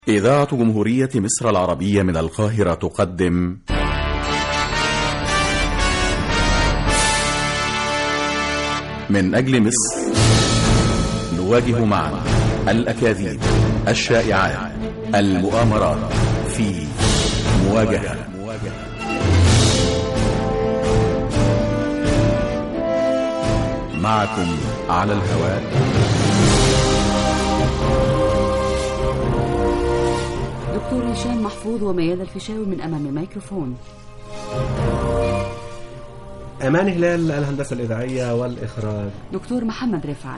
إذاعة جمهورية مصر العربية من القاهرة تقدم من أجل مصر نواجه معا الأكاذيب الشائعات المؤامرات في مواجهة معكم على الهواء دكتور هشام محفوظ ومياد الفيشاوي من أمام الميكروفون أمان هلال الهندسة الإذاعية والإخراج دكتور محمد رفعت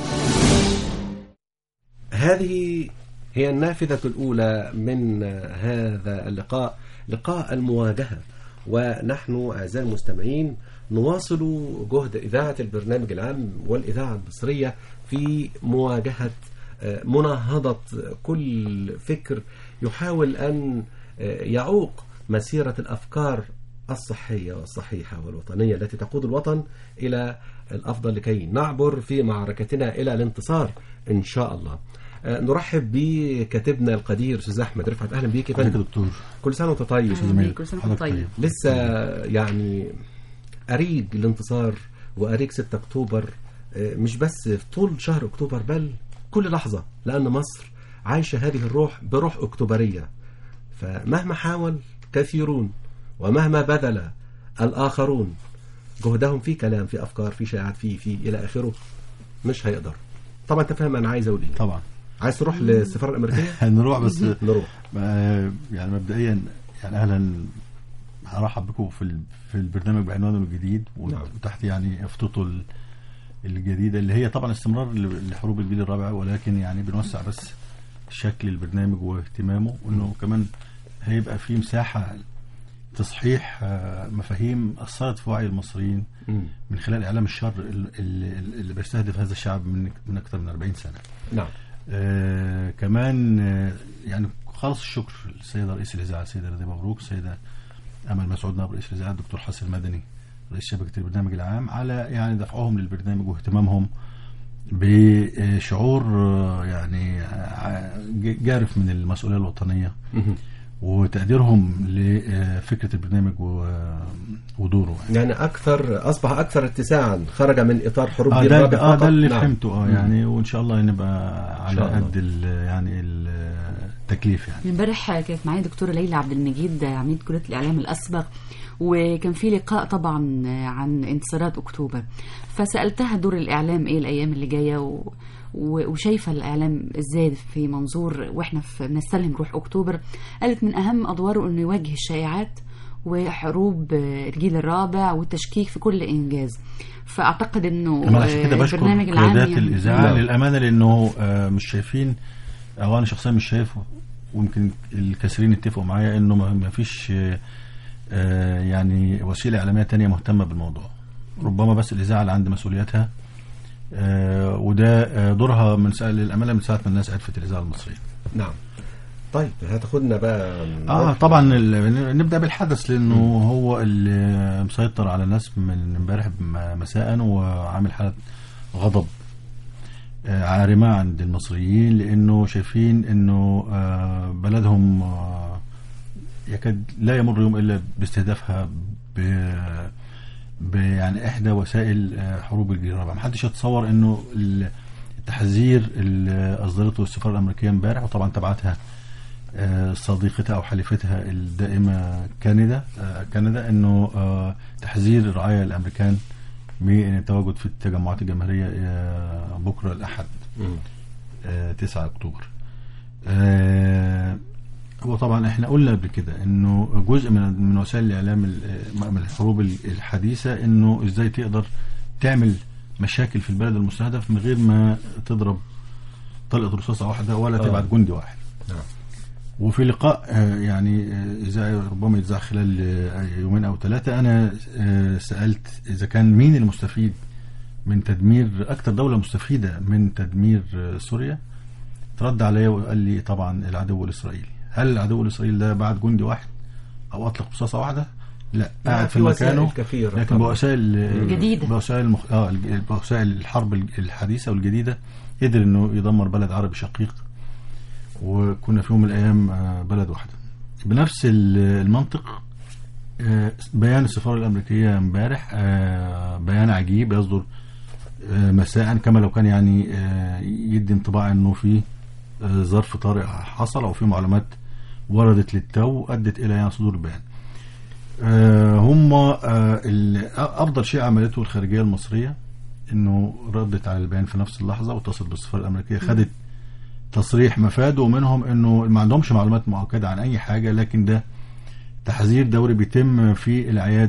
هذه هي النافذة الأولى من هذا اللقاء لقاء المواجهة ونحن أعزائي المستمعين نواصل جهد إذاعة البرنامج العام والإذاعة المصرية في مواجهة مناهضة كل فكر يحاول أن يعوق مسيرة الأفكار الصحية والصحيحة والوطنية التي تقود الوطن إلى الأفضل لكي نعبر في معركتنا إلى الانتصار إن شاء الله نرحب بكاتبنا القدير استاذ احمد رفعت اهلا بيك يا فندم دكتور كل سنه وانت طيب أهلا بيك، كل سنة وأنت طيب لسه يعني أريج الانتصار وأريج 6 أكتوبر آه، مش بس في طول شهر أكتوبر بل كل لحظة لأن مصر عايشة هذه الروح بروح أكتوبرية فمهما حاول كثيرون ومهما بذل الآخرون جهدهم في كلام في أفكار في شائعات في في إلى آخره مش هيقدر طبعا أنت فاهم أنا عايز أقول إيه طبعا عايز تروح للسفارة الأمريكية هنروح بس نروح آه، يعني مبدئيا يعني اهلا هرحب بكم في ال- في البرنامج بعنوانه الجديد نعم. وتحت يعني افطته ال- الجديده اللي هي طبعا استمرار ل- لحروب الجيل الرابع ولكن يعني بنوسع بس شكل البرنامج واهتمامه وانه كمان هيبقى في مساحه تصحيح آه، مفاهيم اثرت في وعي المصريين مم. من خلال اعلام الشر ال- اللي, اللي بيستهدف هذا الشعب من من اكثر من 40 سنه. نعم آه كمان آه يعني خالص الشكر للسيدة رئيس الإذاعة السيدة رضي مبروك السيدة أمل مسعود نائب رئيس الإذاعة الدكتور حسن المدني رئيس شبكة البرنامج العام على يعني دفعهم للبرنامج واهتمامهم بشعور آه، يعني آه، ج- جارف من المسؤولية الوطنية مهم. وتقديرهم لفكرة البرنامج و- ودوره يعني. يعني أكثر أصبح أكثر اتساعا خرج من إطار حروب اه جيل ده, رابع ده, آه فقط. ده اللي نعم. فهمته اه يعني وان شاء الله نبقى على شاء الله. قد ال- يعني التكليف يعني امبارح كانت معايا دكتورة ليلى عبد المجيد عميد كلية الإعلام الأسبق وكان في لقاء طبعا عن انتصارات أكتوبر فسألتها دور الإعلام إيه الأيام اللي جاية و... و- وشايفة الإعلام إزاي في منظور وإحنا في بنستلم روح أكتوبر قالت من أهم أدواره إنه يواجه الشائعات وحروب الجيل الرابع والتشكيك في كل إنجاز فأعتقد إنه انا عشان كده آه، بشكر البرنامج العام قيادات يعني- الاذاعه نعم. للامانه لانه آه، مش شايفين او انا شخصيا مش شايف ويمكن الكثيرين اتفقوا معايا انه ما ما فيش آه، آه، يعني وسيله اعلاميه تانية مهتمه بالموضوع ربما بس الاذاعه اللي عند مسؤولياتها آه، وده آه، دورها من ساعه للامانه من ساعه ما الناس عرفت الاذاعه المصريه نعم طيب هتاخدنا بقى اه نروح- طبعا ال- نبدا بالحدث لانه هو اللي مسيطر على الناس من امبارح م- مساء وعامل حاله غضب آه، عارمه عند المصريين لانه شايفين انه آه، بلدهم آه، يكاد لا يمر يوم الا باستهدافها ب ب- يعني احدى وسائل آه، حروب الجيل الرابع محدش يتصور انه ال- التحذير اللي اصدرته السفاره الامريكيه امبارح وطبعا تبعتها آه، صديقتها او حليفتها الدائمه كندا آه، كندا انه آه، تحذير الرعايا الامريكان من التواجد في التجمعات الجماهيريه آه، بكره الاحد مم. آه، 9 اكتوبر آه، هو طبعا احنا قلنا قبل كده انه جزء من من وسائل الاعلام ال- من الحروب ال- الحديثه انه ازاي تقدر تعمل مشاكل في البلد المستهدف من غير ما تضرب طلقه رصاصه واحده ولا آه. تبعت جندي واحد نعم وفي لقاء آه، يعني آه، اذا ربما يتذاع خلال آه، يومين او ثلاثه انا آه، سالت اذا كان مين المستفيد من تدمير اكثر دوله مستفيده من تدمير آه، سوريا ترد عليا وقال لي طبعا العدو الاسرائيلي هل العدو الاسرائيلي ده بعت جندي واحد او اطلق رصاصه واحده لا لا، قاعد في في وسائل مكانه كثيرة لكن طبعاً. بوسائل آه، جديدة. بوسائل المخ... اه الج- بوسائل الحرب الحديثه والجديده قدر انه يدمر بلد عربي شقيق وكنا في يوم من الايام آه، بلد واحده بنفس ال- المنطق آه، بيان السفاره الامريكيه امبارح آه، بيان عجيب يصدر آه، مساء كما لو كان يعني آه، يدي انطباع انه في آه، ظرف طارئ حصل او في معلومات وردت للتو ادت الى يعني صدور البيان. آه، هم آه، ال- افضل شيء عملته الخارجيه المصريه انه ردت على البيان في نفس اللحظه واتصلت بالسفاره الامريكيه خدت تصريح مفاد ومنهم انه ما عندهمش معلومات مؤكده عن اي حاجه لكن ده تحذير دوري بيتم في الاعياد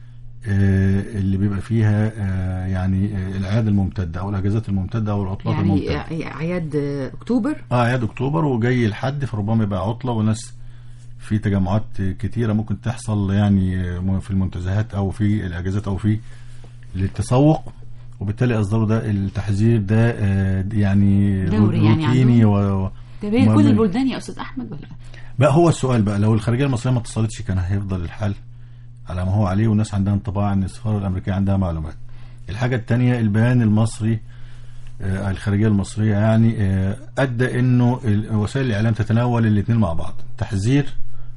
آه، اللي بيبقى فيها آه، يعني آه، الاعياد الممتده او الاجازات الممتده او العطلات يعني الممتده اعياد اكتوبر اه اعياد اكتوبر وجاي الحد فربما يبقى عطله وناس في تجمعات كتيره ممكن تحصل يعني آه، في المنتزهات او في الاجازات او في للتسوق وبالتالي اصدروا ده التحذير ده آه، يعني دوري يعني روتيني عندهم. و... و- ده بين ما- كل ما- البلدان يا استاذ احمد ولا بقى هو السؤال بقى لو الخارجيه المصريه ما اتصلتش كان هيفضل الحال على ما هو عليه والناس عندها انطباع ان السفاره الامريكيه عندها معلومات. الحاجه الثانيه البيان المصري آه، الخارجيه المصريه يعني آه، ادى انه ال- وسائل الاعلام تتناول الاثنين مع بعض تحذير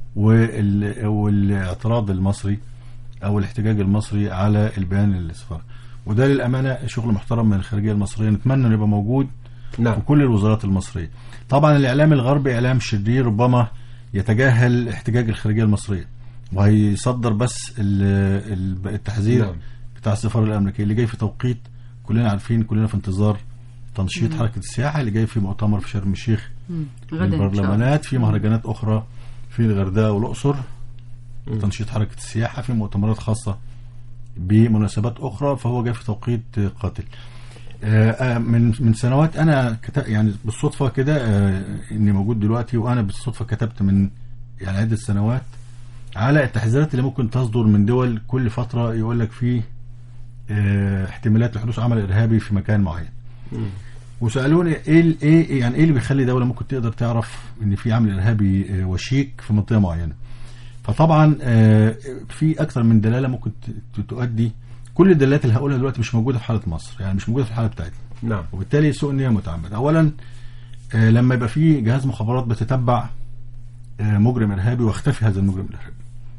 وال- والاعتراض المصري او الاحتجاج المصري على البيان السفاره وده للامانه شغل محترم من الخارجيه المصريه نتمنى انه يبقى موجود نعم في كل الوزارات المصرية طبعا الإعلام الغربي إعلام شرير ربما يتجاهل احتجاج الخارجية المصرية وهيصدر بس ال- ال- التحذير نعم. بتاع السفارة الأمريكية اللي جاي في توقيت كلنا عارفين كلنا في انتظار تنشيط حركة السياحة اللي جاي في مؤتمر في شرم الشيخ مم. غدا إن شاء الله. البرلمانات في مهرجانات أخرى في الغردقة والأقصر تنشيط حركة السياحة في مؤتمرات خاصة بمناسبات أخرى فهو جاي في توقيت آه، قاتل آه، آه، من من سنوات انا كت... يعني بالصدفه كده آه، اني موجود دلوقتي وانا بالصدفه كتبت من يعني عده سنوات على التحذيرات اللي ممكن تصدر من دول كل فتره يقول لك في آه، احتمالات لحدوث عمل ارهابي في مكان معين وسالوني ايه ال- ايه يعني ايه اللي بيخلي دوله ممكن تقدر تعرف ان في عمل ارهابي آه، وشيك في منطقه معينه فطبعا آه، في اكثر من دلاله ممكن ت- تؤدي كل الدلالات اللي هقولها دلوقتي مش موجوده في حاله مصر يعني مش موجوده في الحاله بتاعتنا نعم وبالتالي سوء النيه متعمد اولا آه، لما يبقى في جهاز مخابرات بتتبع آه، مجرم ارهابي واختفي هذا المجرم الارهابي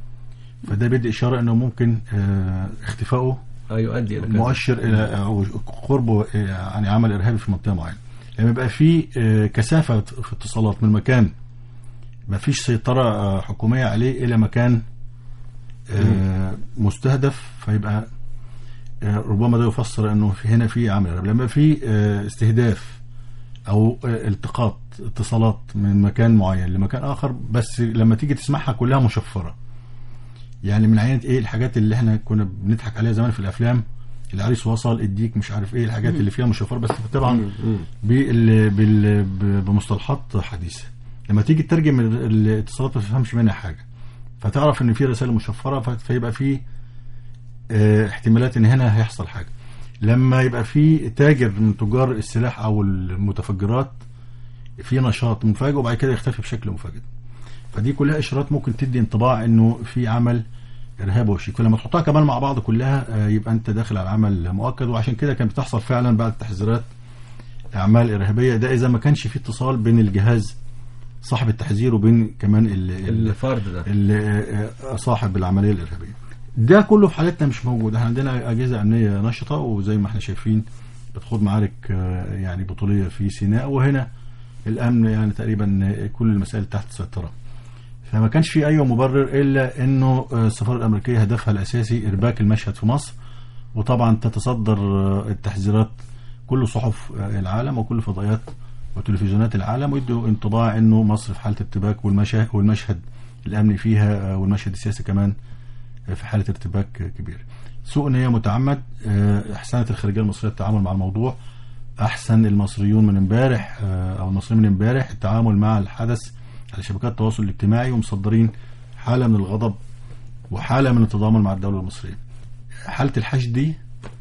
فده بيدي اشاره انه ممكن آه، اختفائه آه، يؤدي الى كذا. مؤشر الى او قربه آه، يعني عمل ارهابي في منطقه معينه لما يبقى في آه، كثافه في اتصالات من مكان ما فيش سيطره آه، حكوميه عليه الى مكان آه، مستهدف فيبقى آه، ربما ده يفسر انه في هنا في عمل ارهابي لما في آه، استهداف او آه، التقاط اتصالات من مكان معين لمكان اخر بس لما تيجي تسمعها كلها مشفره يعني من عينة ايه الحاجات اللي احنا كنا بنضحك عليها زمان في الافلام العريس وصل اديك مش عارف ايه الحاجات اللي فيها مشفره بس طبعا بال بال ب- بمصطلحات حديثه لما تيجي تترجم ال- الاتصالات ما تفهمش منها حاجه فتعرف ان في رسائل مشفره ف- فيبقى في اه احتمالات ان هنا هيحصل حاجه لما يبقى في تاجر من تجار السلاح او المتفجرات في نشاط مفاجئ وبعد كده يختفي بشكل مفاجئ فدي كلها اشارات ممكن تدي انطباع انه في عمل ارهاب وشيك ولما تحطها كمان مع بعض كلها آه، يبقى انت داخل على عمل مؤكد وعشان كده كانت بتحصل فعلا بعد التحذيرات اعمال ارهابيه ده اذا ما كانش في اتصال بين الجهاز صاحب التحذير وبين كمان ال- ال- الفرد ده ال- آه، صاحب العمليه الارهابيه ده كله في حالتنا مش موجود احنا عندنا اجهزه امنيه نشطه وزي ما احنا شايفين بتخوض معارك آه، يعني بطوليه في سيناء وهنا الامن يعني تقريبا كل المسائل تحت سيطره فما كانش في اي مبرر الا انه آه، السفاره الامريكيه هدفها الاساسي ارباك المشهد في مصر وطبعا تتصدر آه، التحذيرات كل صحف آه، العالم وكل فضائيات وتلفزيونات العالم ويدوا انطباع انه مصر في حاله ارتباك والمشهد والمشهد الامني فيها آه، والمشهد السياسي كمان آه، في حاله ارتباك كبير. سوء نيه متعمد آه، احسنت الخارجيه المصريه التعامل مع الموضوع احسن المصريون من امبارح آه، او المصريين من امبارح التعامل مع الحدث على شبكات التواصل الاجتماعي ومصدرين حاله من الغضب وحاله من التضامن مع الدوله المصريه. حاله الحشد دي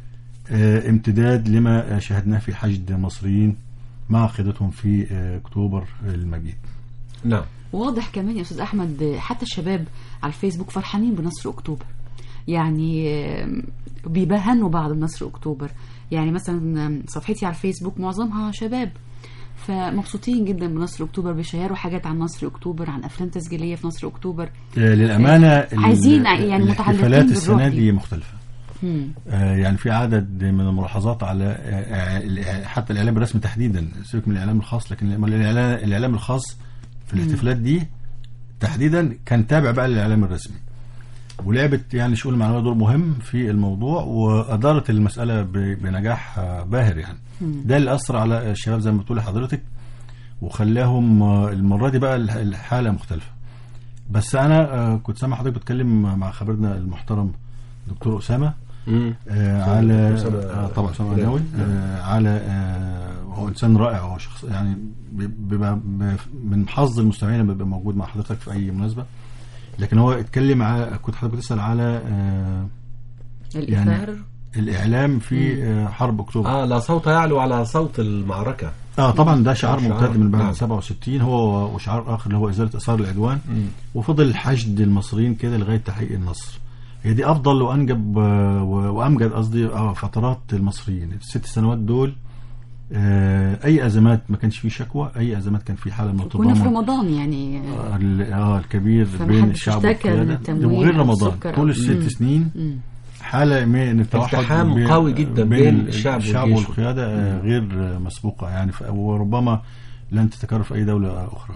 آه، امتداد لما شاهدناه في حشد مصريين مع قيادتهم في آه، اكتوبر المجيد. نعم واضح كمان يا استاذ احمد حتى الشباب على الفيسبوك فرحانين بنصر اكتوبر يعني آم، بيبهنوا بعض بنصر اكتوبر يعني مثلا آم، صفحتي على الفيسبوك معظمها شباب فمبسوطين جدا بنصر اكتوبر بيشيروا حاجات عن نصر اكتوبر عن افلام تسجيليه في نصر اكتوبر آه، للامانه ال- عايزين يعني الاحتفالات متعلقين السنه بالروح دي. دي مختلفه مم. آه، يعني في عدد من الملاحظات على آه، آه، حتى الاعلام الرسمي تحديدا سيبك من الاعلام الخاص لكن الاعلام الاعلام الخاص في الاحتفالات دي تحديدا كان تابع بقى للاعلام الرسمي ولعبت يعني شؤون المعنويه دور مهم في الموضوع وادارت المساله ب- بنجاح آه، باهر يعني ده اللي اثر على الشباب زي ما بتقولي حضرتك وخلاهم آه، المره دي بقى الح- الحاله مختلفه بس انا آه، كنت سامع حضرتك بتكلم مع خبيرنا المحترم دكتور اسامه مم. آه أسامة- على أسامة آه طبعا اسامه هلال. عناوي آه على آه هو انسان رائع هو شخص يعني بيبقى ب- من حظ المستمعين لما بيبقى موجود مع حضرتك في اي مناسبه لكن هو اتكلم على كنت حضرتك بتسال على آه الاثار الاعلام في آه حرب اكتوبر اه لا صوت يعلو على صوت المعركة اه طبعا ده شعار شعار. ممتد من بعد نعم. 67 هو وشعار اخر اللي هو ازاله اثار العدوان وفضل حشد المصريين كده لغايه تحقيق النصر هي دي افضل وانجب آه، و- وامجد قصدي آه، فترات المصريين الست سنوات دول آه، اي ازمات ما كانش فيه شكوى اي ازمات كان في حاله من كنا في التضامن رمضان يعني آه، ال- اه الكبير فمحدش بين الشعب اشتكى من والقياده التموين وغير أو رمضان السكر أو- طول الست مم. سنين مم. حاله من التوحد التحام بين- قوي جدا بين الشعب الشعب والجيش. والقياده آه، غير آه، مسبوقه يعني ف- وربما لن تتكرر في اي دوله اخرى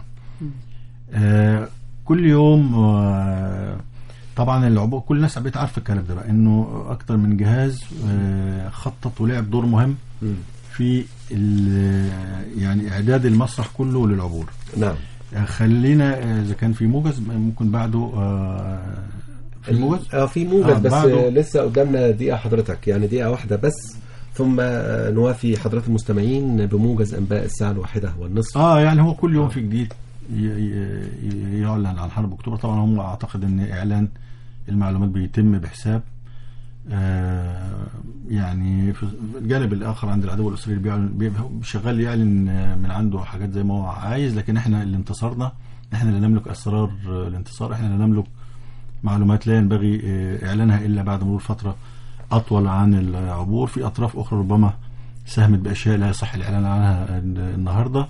آه، كل يوم آه، طبعا العبور كل الناس بقت عارفه الكلام ده بقى انه اكتر من جهاز آه، خطط ولعب دور مهم مم. في ال- يعني اعداد المسرح كله للعبور نعم آه، خلينا آه، اذا كان في موجز ممكن بعده آه، في موجز اه في موجز آه، بس بعده- لسه قدامنا دقيقة حضرتك يعني دقيقة واحدة بس ثم آه، نوافي حضرات المستمعين بموجز انباء الساعة الواحدة والنصف اه يعني هو كل يوم في جديد ي- ي- يعلن عن حرب اكتوبر طبعا هم اعتقد ان اعلان المعلومات بيتم بحساب آه يعني في الجانب الاخر عند العدو الاسرائيلي بيعلن بي- شغال يعلن آه، من عنده حاجات زي ما هو عايز لكن احنا اللي انتصرنا احنا اللي نملك اسرار آه، الانتصار احنا اللي نملك معلومات لا ينبغي آه، اعلانها الا بعد مرور فتره اطول عن العبور في اطراف اخرى ربما ساهمت باشياء لا يصح الاعلان عنها النهارده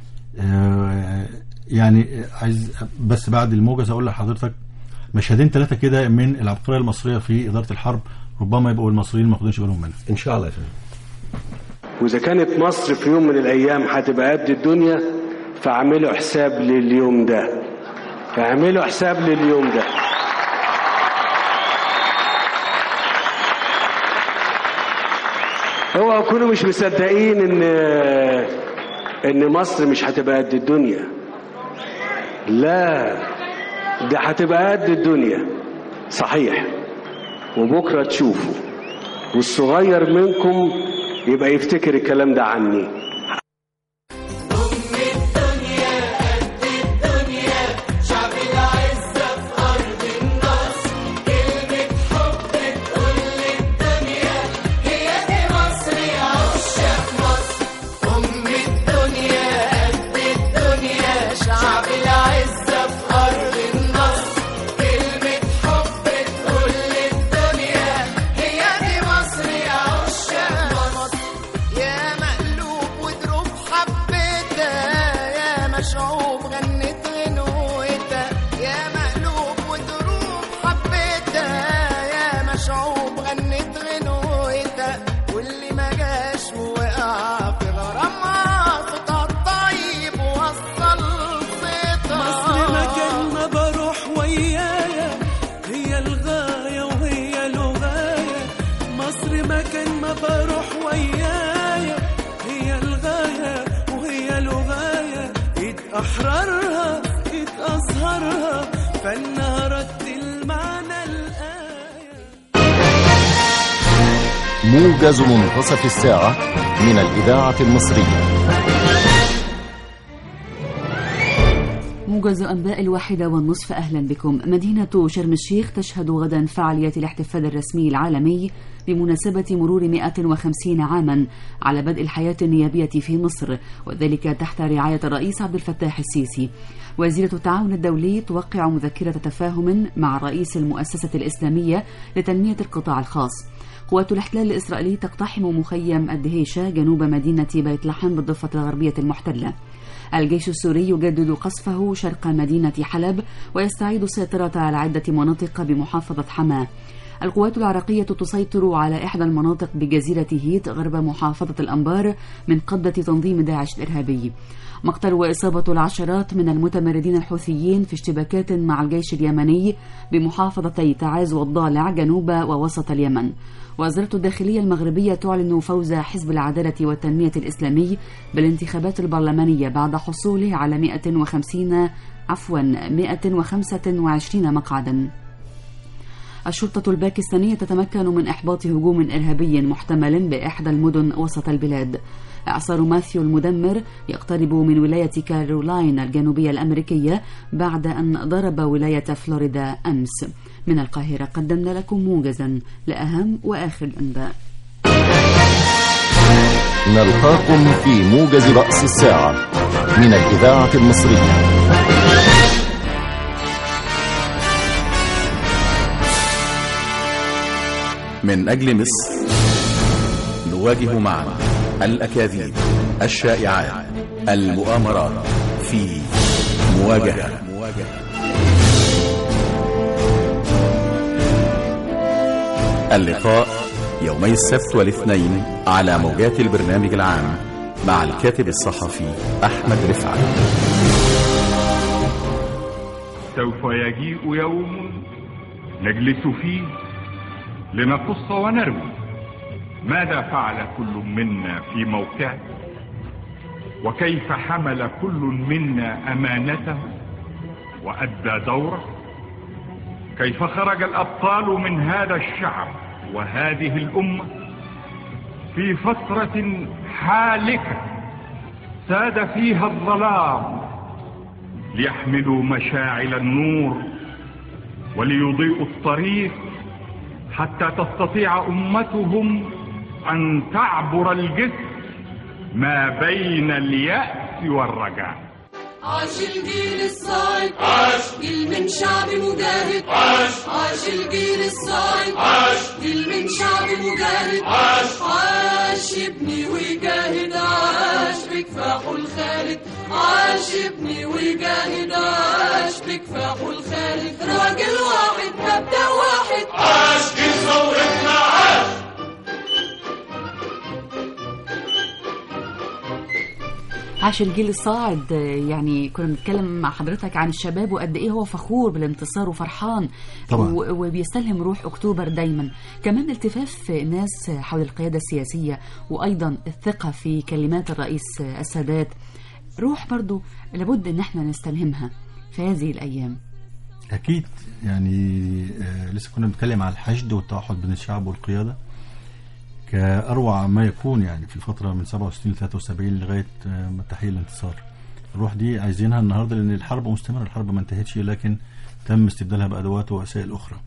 آه، يعني عايز بس بعد الموجز اقول لحضرتك مشهدين ثلاثه كده من العبقريه المصريه في اداره الحرب ربما يبقوا المصريين ما ياخدوش بالهم منها ان شاء الله يا فندم وإذا كانت مصر في يوم من الأيام هتبقى قد الدنيا فاعملوا حساب لليوم ده اعملوا حساب لليوم ده اوعوا تكونوا مش مصدقين ان ان مصر مش هتبقى قد الدنيا لا ده هتبقى قد الدنيا صحيح وبكره تشوفوا والصغير منكم يبقى يفتكر الكلام ده عني يا مقلوب ودروب حبيتها يا مشعوب غنت غنوتها يا مقلوب ودروب حبيتها يا مشعوب غنت غنوتها واللي ما جاش ووقع في غرامها صوتها الطيب وصل مصر مكان صيتها ما بروح ويايا هي الغاية وهي لغاية مصر مكان ما بروح ويايا هي الغاية وهي لغاية ايد احرارها ايد ازهرها فانها رتل معنى الآية موجز منتصف الساعة من الإذاعة المصرية موجز أنباء الواحدة والنصف أهلا بكم مدينة شرم الشيخ تشهد غدا فعاليات الاحتفال الرسمي العالمي بمناسبة مرور 150 عاما على بدء الحياة النيابية في مصر وذلك تحت رعاية الرئيس عبد الفتاح السيسي وزيرة التعاون الدولي توقع مذكرة تفاهم مع رئيس المؤسسة الإسلامية لتنمية القطاع الخاص قوات الاحتلال الإسرائيلي تقتحم مخيم الدهيشة جنوب مدينة بيت لحم بالضفة الغربية المحتلة الجيش السوري يجدد قصفه شرق مدينة حلب ويستعيد السيطرة على عدة مناطق بمحافظة حماة القوات العراقية تسيطر على إحدى المناطق بجزيرة هيت غرب محافظة الأنبار من قبضة تنظيم داعش الإرهابي مقتل وإصابة العشرات من المتمردين الحوثيين في اشتباكات مع الجيش اليمني بمحافظتي تعاز والضالع جنوب ووسط اليمن وزارة الداخلية المغربية تعلن فوز حزب العدالة والتنمية الإسلامي بالانتخابات البرلمانية بعد حصوله على 150 عفوا 125 مقعدا الشرطة الباكستانية تتمكن من إحباط هجوم إرهابي محتمل بإحدى المدن وسط البلاد إعصار ماثيو المدمر يقترب من ولاية كارولاين الجنوبية الأمريكية بعد أن ضرب ولاية فلوريدا أمس من القاهرة قدمنا لكم موجزا لأهم وآخر الأنباء نلقاكم في موجز رأس الساعة من الإذاعة المصرية من أجل مصر نواجه معا الأكاذيب الشائعات المؤامرات في مواجهة اللقاء يومي السبت والاثنين على موجات البرنامج العام مع الكاتب الصحفي أحمد رفعت سوف يجيء يوم نجلس فيه لنقص ونروي ماذا فعل كل منا في موقعه وكيف حمل كل منا امانته وادى دوره كيف خرج الابطال من هذا الشعب وهذه الامه في فتره حالكه ساد فيها الظلام ليحملوا مشاعل النور وليضيئوا الطريق حتى تستطيع امتهم ان تعبر الجسر ما بين الياس والرجاء عاش الجيل الصاعد عاش جيل من شعب مجاهد عاش عاش الجيل الصاعد عاش جيل من شعب مجاهد عاش عاش ابني وجاهد عاش بكفاحه الخالد عاش ابني وجاهد عاش بكفاحه الخالد راجل واحد مبدأ واحد عاش جيل ثورتنا عاش عاش الجيل الصاعد يعني كنا بنتكلم مع حضرتك عن الشباب وقد ايه هو فخور بالانتصار وفرحان طبعاً. و- وبيستلهم روح اكتوبر دايما كمان التفاف الناس حول القياده السياسيه وايضا الثقه في كلمات الرئيس السادات روح برضو لابد ان احنا نستلهمها في هذه الايام اكيد يعني آه لسه كنا بنتكلم على الحشد والتوحد بين الشعب والقياده كاروع ما يكون يعني في الفتره من 67 ل 73 لغايه آه، ما تحقيق الانتصار الروح دي عايزينها النهارده لان الحرب مستمره الحرب ما انتهتش لكن تم استبدالها بادوات ووسائل اخرى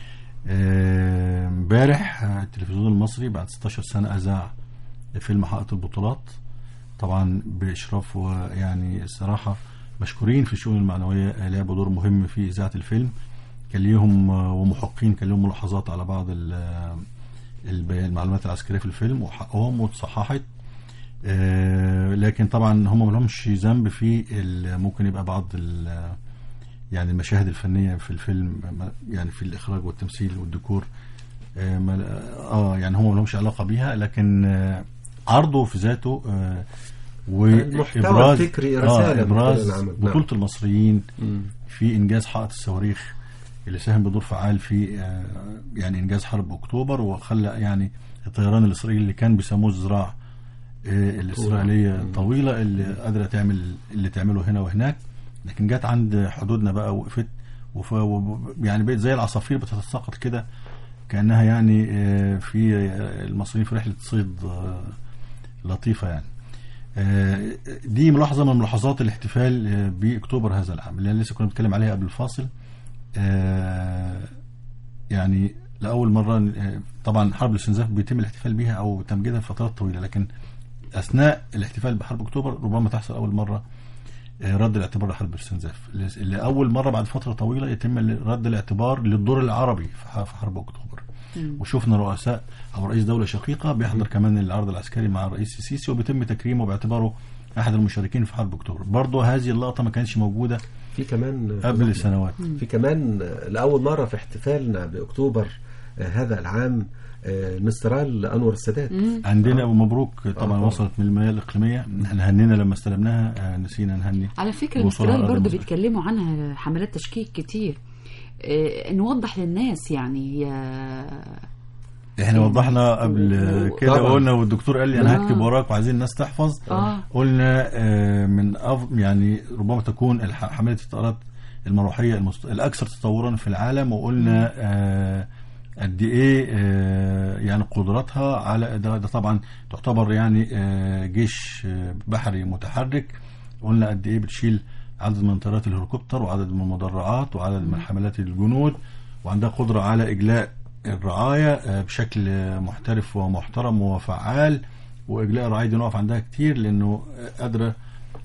آه، امبارح آه، التلفزيون المصري بعد 16 سنه اذاع فيلم حائط البطولات طبعا باشراف ويعني الصراحه مشكورين في الشؤون المعنويه آه، لعبوا دور مهم في اذاعه الفيلم كان ليهم آه، ومحقين كان لهم ملاحظات على بعض ال- آه، الب- المعلومات العسكريه في الفيلم وحقهم وتصححت آه، لكن طبعا هم ما لهمش ذنب في ال- ممكن يبقى بعض ال- يعني المشاهد الفنيه في الفيلم ما- يعني في الاخراج والتمثيل والديكور اه ما- آه، يعني هم ما لهمش علاقه بيها لكن آه، عرضه في ذاته آه، المحتوى وابراز الفكري آه رسالة ابراز من العمل. نعم. بطوله المصريين في انجاز حائط الصواريخ اللي ساهم بدور فعال في آه، يعني انجاز حرب اكتوبر وخلى يعني الطيران الاسرائيلي اللي كان بيسموه الزراع آه، الاسرائيليه الطويله اللي قادره تعمل اللي تعمله هنا وهناك لكن جت عند حدودنا بقى وقفت وف... و... يعني بقت زي العصافير بتتساقط كده كانها يعني آه، في آه، المصريين في رحله صيد آه، لطيفه يعني آه، دي ملاحظه من ملاحظات الاحتفال آه، باكتوبر هذا العام اللي أنا لسه كنا بنتكلم عليها قبل الفاصل آه، يعني لاول مره آه، طبعا حرب الاستنزاف بيتم الاحتفال بيها او تمجيدها لفترات طويله لكن اثناء الاحتفال بحرب اكتوبر ربما تحصل اول مره آه، رد الاعتبار لحرب الاستنزاف اللي اول مره بعد فتره طويله يتم رد الاعتبار للدور العربي في ح- في حرب اكتوبر وشفنا رؤساء او رئيس دوله شقيقه بيحضر كمان العرض العسكري مع الرئيس السيسي وبيتم تكريمه باعتباره احد المشاركين في حرب اكتوبر برضه هذه اللقطه ما كانتش موجوده في كمان قبل سنوات في كمان لأول مرة في احتفالنا بأكتوبر آه، هذا العام آه، مسترال أنور السادات عندنا ابو مبروك طبعا آه. وصلت من المياه الاقليميه احنا هنينا لما استلمناها آه، نسينا نهني على فكرة وصولها المسترال لأرض برضه مصر. بيتكلموا عنها حملات تشكيك كتير آه، نوضح للناس يعني هي احنا وضحنا قبل كده طبعاً. وقلنا والدكتور قال لي انا آه. هكتب وراك وعايزين الناس تحفظ آه. قلنا آه، من أف... يعني ربما تكون الح- حمله الطائرات المروحيه المست... الاكثر تطورا في العالم وقلنا آه، قد ايه آه، يعني قدراتها على ده, ده طبعا تعتبر يعني آه، جيش آه، بحري متحرك قلنا قد ايه بتشيل عدد من طيارات الهليكوبتر وعدد من المدرعات وعدد من حملات الجنود وعندها قدره على اجلاء الرعايه آه، بشكل آه، محترف ومحترم وفعال واجلاء الرعايه دي نقف عندها كتير لانه آه، قادره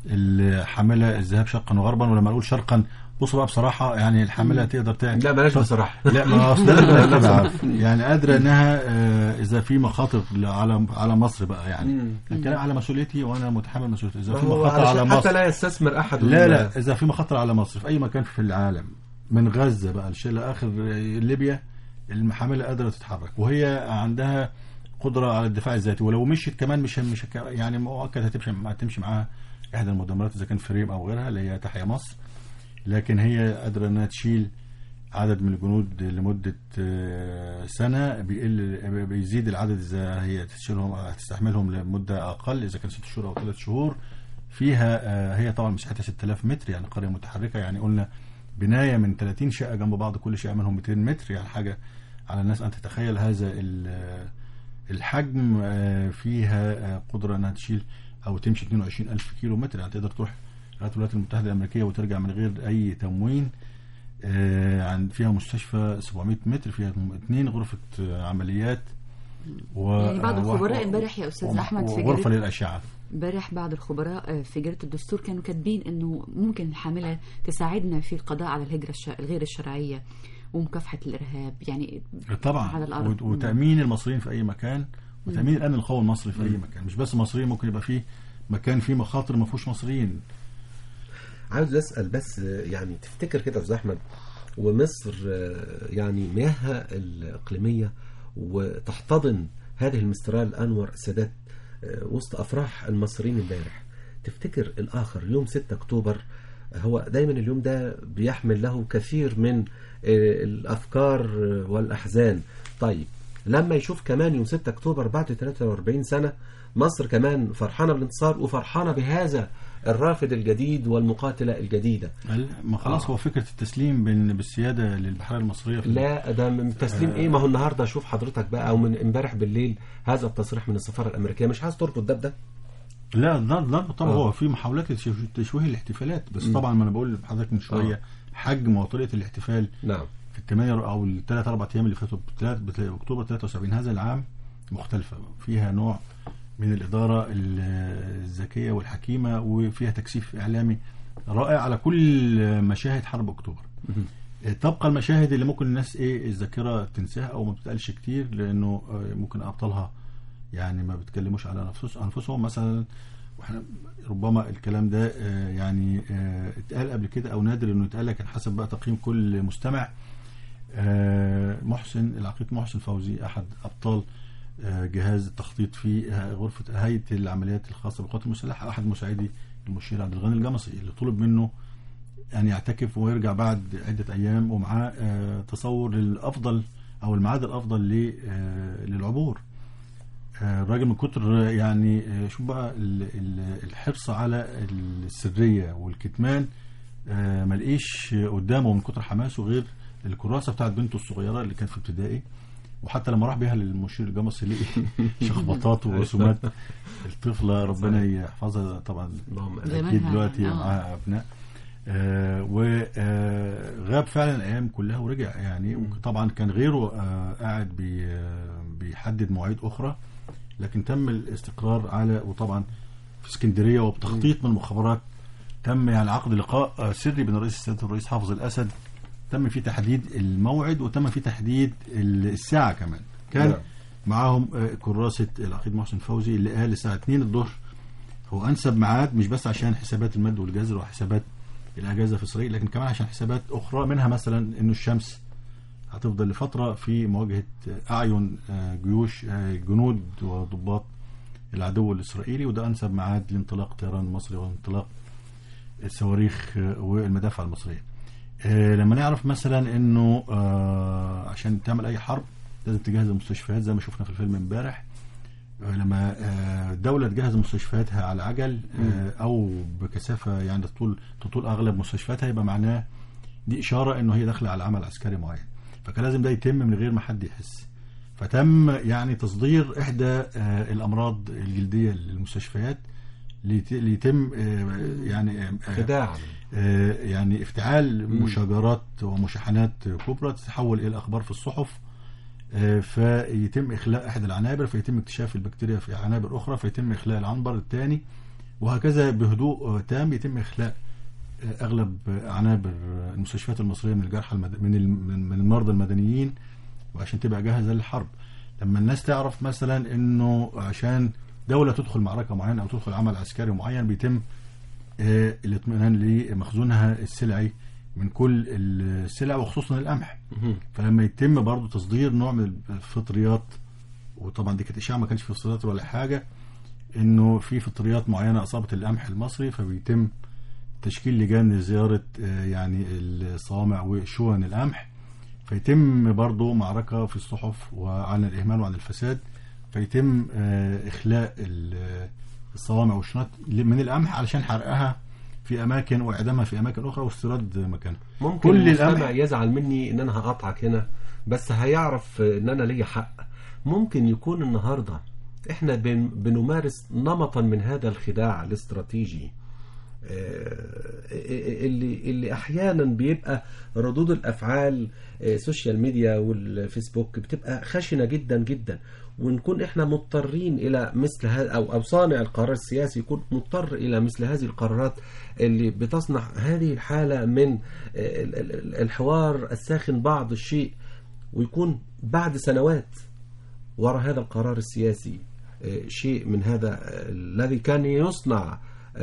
الحامله الذهاب شرقا وغربا ولما اقول شرقا بصوا بقى بصراحه يعني الحامله تقدر تعمل لا بلاش بصراحة لا ما اصل ده اللي بتابعها. يعني قادره انها آه، اذا في مخاطر على على مصر بقى يعني الكلام على مسؤوليتي وانا متحمل مسؤوليتي اذا في هو مخاطر على علشان حتى مصر لا يستثمر أحد لا لا اذا في مخاطر على مصر في اي مكان في العالم من غزه بقى الشيء لاخر ليبيا المحامله قادره تتحرك وهي عندها قدره على الدفاع الذاتي ولو مشيت كمان مش مش يعني مؤكد هتمشي هتمشي معاها احدى المدمرات اذا كان فريم او غيرها اللي هي تحيا مصر لكن هي قادره انها تشيل عدد من الجنود لمده آه، سنه بيقل بيزيد العدد اذا هي تشيلهم هتستحملهم لمده اقل اذا كان ست شهور او ثلاث شهور فيها آه، هي طبعا مساحتها 6000 متر يعني قريه متحركه يعني قلنا بنايه من 30 شقه جنب بعض كل شقه منهم 200 متر يعني حاجه على الناس ان تتخيل هذا ال- الحجم آه، فيها آه، قدره انها تشيل او تمشي 22000 كيلو متر يعني تقدر تروح لغايه الولايات المتحده الامريكيه وترجع من غير اي تموين آه، عن فيها مستشفى 700 متر فيها اثنين غرفه آه، عمليات و يعني بعض آه، الخبراء و- امبارح يا أستاذ و- أحمد في وغرفه جريدة- للاشعه امبارح بعض الخبراء آه، في جريدة الدستور كانوا كاتبين انه ممكن الحاملة تساعدنا في القضاء على الهجرة الش- الغير الشرعية ومكافحة الإرهاب يعني طبعا على الأرض. وت- وتامين المصريين في اي مكان وتامين الامن القومي المصري في اي مكان مش بس مصريين ممكن يبقى فيه مكان فيه مخاطر ما فيهوش مصريين عاوز اسال بس آه، يعني تفتكر كده يا استاذ احمد ومصر آه، يعني مياهها الاقليميه وتحتضن هذه المسترال انور السادات آه، وسط افراح المصريين امبارح تفتكر الاخر يوم 6 اكتوبر آه، هو دايما اليوم ده بيحمل له كثير من آه، الافكار آه، والاحزان طيب لما يشوف كمان يوم 6 اكتوبر بعد 43 سنه مصر كمان فرحانه بالانتصار وفرحانه بهذا الرافد الجديد والمقاتله الجديده قال ما خلاص آه. هو فكره التسليم بين بالسياده للبحريه المصريه في لا ده من تسليم ايه ما هو النهارده شوف حضرتك بقى او من امبارح بالليل هذا التصريح من السفاره الامريكيه مش عايز تربط ده بده لا لا لا طبعا آه. هو في محاولات لتشويه تشويه الاحتفالات بس طبعا ما انا بقول لحضرتك من شويه آه. حجم وطريقه الاحتفال نعم في الثمانية او الثلاث اربع ايام اللي فاتوا بتلات- بت- اكتوبر 73 هذا العام مختلفه فيها نوع من الاداره ال- الذكيه والحكيمه وفيها تكثيف اعلامي رائع على كل مشاهد حرب اكتوبر تبقى المشاهد اللي ممكن الناس ايه الذاكره تنساها او ما بتتقالش كتير لانه آه، ممكن ابطالها يعني ما بيتكلموش على نفس انفسهم مثلا واحنا ربما الكلام ده آه، يعني آه، اتقال قبل كده او نادر انه يتقال لكن حسب بقى تقييم كل مستمع آه، محسن العقيد محسن فوزي احد ابطال آه، جهاز التخطيط في ه- غرفه هيئه العمليات الخاصه بالقوات المسلحه احد مساعدي المشير عبد الغني الجمصي اللي طلب منه ان يعتكف ويرجع بعد عده ايام ومعاه آه، تصور للافضل او الميعاد الافضل ل- آه، للعبور آه، الراجل من كتر يعني آه، شوف بقى ال- ال- الحرص على السريه والكتمان آه، ما لقيش قدامه من كتر حماسه غير الكراسه بتاعت بنته الصغيره اللي كانت في ابتدائي وحتى لما راح بيها للمشير الجمصي لقي شخبطات ورسومات الطفله ربنا يحفظها طبعا اللهم آمين. زمانها اكيد دلوقتي آه. معاها ابناء آه وغاب فعلا الايام كلها ورجع يعني وطبعا كان غيره آه قاعد بي آه، بيحدد مواعيد اخرى لكن تم الاستقرار على وطبعا في اسكندريه وبتخطيط من المخابرات تم يعني عقد لقاء آه، سري بين الرئيس السادات والرئيس حافظ الاسد تم فيه تحديد الموعد وتم فيه تحديد ال- الساعه كمان كان نعم. معاهم آه، كراسه العقيد محسن فوزي اللي قال الساعه 2 الظهر هو انسب ميعاد مش بس عشان حسابات المد والجزر وحسابات الاجازه في اسرائيل لكن كمان عشان حسابات اخرى منها مثلا انه الشمس هتفضل لفتره في مواجهه اعين آه، جيوش آه، جنود وضباط العدو الاسرائيلي وده انسب ميعاد لانطلاق الطيران المصري وانطلاق الصواريخ آه، والمدافع المصريه. آه، لما نعرف مثلا انه آه، عشان تعمل اي حرب لازم تجهز المستشفيات زي ما شفنا في الفيلم امبارح آه، لما آه، الدولة تجهز مستشفياتها على عجل آه، أو بكثافة يعني تطول تطول أغلب مستشفياتها يبقى معناه دي إشارة إنه هي داخلة على عمل عسكري معين فكان لازم ده يتم من غير ما حد يحس فتم يعني تصدير إحدى آه، الأمراض الجلدية للمستشفيات ليت- ليتم آه، يعني آه، خداع آه، يعني افتعال مشاجرات ومشاحنات كبرى تتحول الى اخبار في الصحف آه، فيتم اخلاء احد العنابر فيتم اكتشاف البكتيريا في عنابر اخرى فيتم اخلاء العنبر الثاني وهكذا بهدوء آه، تام يتم اخلاء آه، اغلب آه، عنابر آه، المستشفيات المصريه من الجرحى المد... من الم- من من المرضى المدنيين وعشان تبقى جاهزه للحرب لما الناس تعرف مثلا انه عشان دوله تدخل معركه معينه او تدخل عمل عسكري معين بيتم آه، الاطمئنان لمخزونها السلعي من كل السلع وخصوصا القمح فلما يتم برضو تصدير نوع من الفطريات وطبعا دي كانت اشاعه ما كانش في فطريات ولا حاجه انه في فطريات معينه اصابت القمح المصري فبيتم تشكيل لجان لزياره آه، يعني الصوامع وشون القمح فيتم برضو معركه في الصحف وعن الاهمال وعن الفساد فيتم آه، اخلاء ال- الصوامع والشنط من القمح علشان حرقها في اماكن واعدامها في اماكن اخرى واستيراد مكانها ممكن كل المستمع القمح يزعل مني ان انا هقطعك هنا بس هيعرف ان انا ليا حق ممكن يكون النهارده احنا بن بنمارس نمطا من هذا الخداع الاستراتيجي آه، اللي اللي احيانا بيبقى ردود الافعال آه، السوشيال ميديا والفيسبوك بتبقى خشنه جدا جدا ونكون احنا مضطرين الى مثل هذا او او صانع القرار السياسي يكون مضطر الى مثل هذه القرارات اللي بتصنع هذه الحاله من آه، ال- ال- الحوار الساخن بعض الشيء ويكون بعد سنوات وراء هذا القرار السياسي آه، شيء من هذا آه، الذي كان يصنع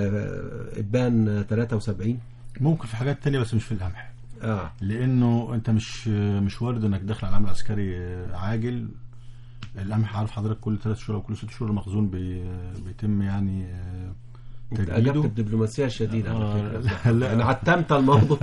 آه، ابان 73 ممكن في حاجات تانية بس مش في القمح اه لانه انت مش مش وارد انك داخل على عمل عسكري عاجل القمح عارف حضرتك كل ثلاث شهور او كل ست شهور المخزون بي بيتم يعني آه، اجبت تجديده الدبلوماسيه الشديده على آه، فكره لا. انا عتمت الموضوع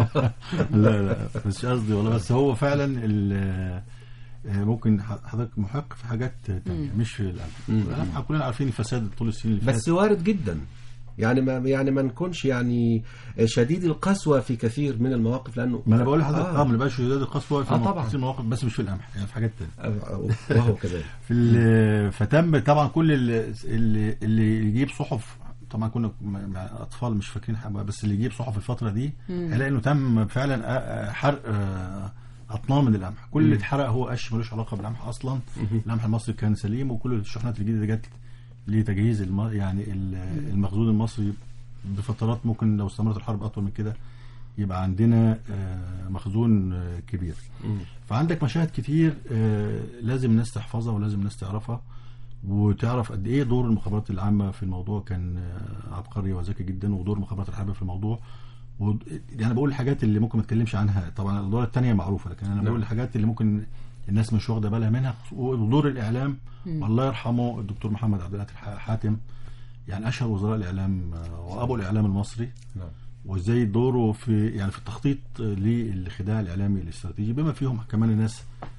لا لا مش قصدي والله بس هو فعلا ال- آه، ممكن حضرتك محق في حاجات تانية مش في القمح القمح كلنا عارفين الفساد طول السنين اللي بس فاتت وارد جدا يعني ما يعني ما نكونش يعني شديد القسوه في كثير من المواقف لانه ما انا بقول لحضرتك اه آه. ما نبقاش شداد القسوه في آه، مواقف- طبعا. كتير مواقف بس مش في القمح يعني في حاجات تانية آه، وهو كذلك في ال- فتم طبعا كل ال- اللي اللي يجيب صحف طبعا كنا م- مع اطفال مش فاكرين حاجه بس اللي يجيب صحف الفتره دي هيلاقي انه تم فعلا آه، آه، حرق آه، اطنان من القمح كل اللي اتحرق هو قش ملوش علاقه بالقمح اصلا القمح المصري كان سليم وكل الشحنات الجديده جت لتجهيز الم... يعني ال- المخزون المصري بفترات ممكن لو استمرت الحرب اطول من كده يبقى عندنا آه، مخزون آه، كبير فعندك مشاهد كتير آه، لازم الناس تحفظها ولازم الناس تعرفها وتعرف قد ايه دور المخابرات العامه في الموضوع كان آه، عبقري وذكي جدا ودور المخابرات الحربيه في الموضوع و... يعني أنا بقول الحاجات اللي ممكن ما اتكلمش عنها طبعا الادوار الثانيه معروفه لكن انا بقول الحاجات اللي ممكن الناس مش واخده بالها منها ودور الاعلام والله يرحمه الدكتور محمد عبد القادر حاتم يعني اشهر وزراء الاعلام آه، وابو الاعلام المصري نعم. وازاي دوره في يعني في التخطيط للخداع الاعلامي الاستراتيجي بما فيهم كمان الناس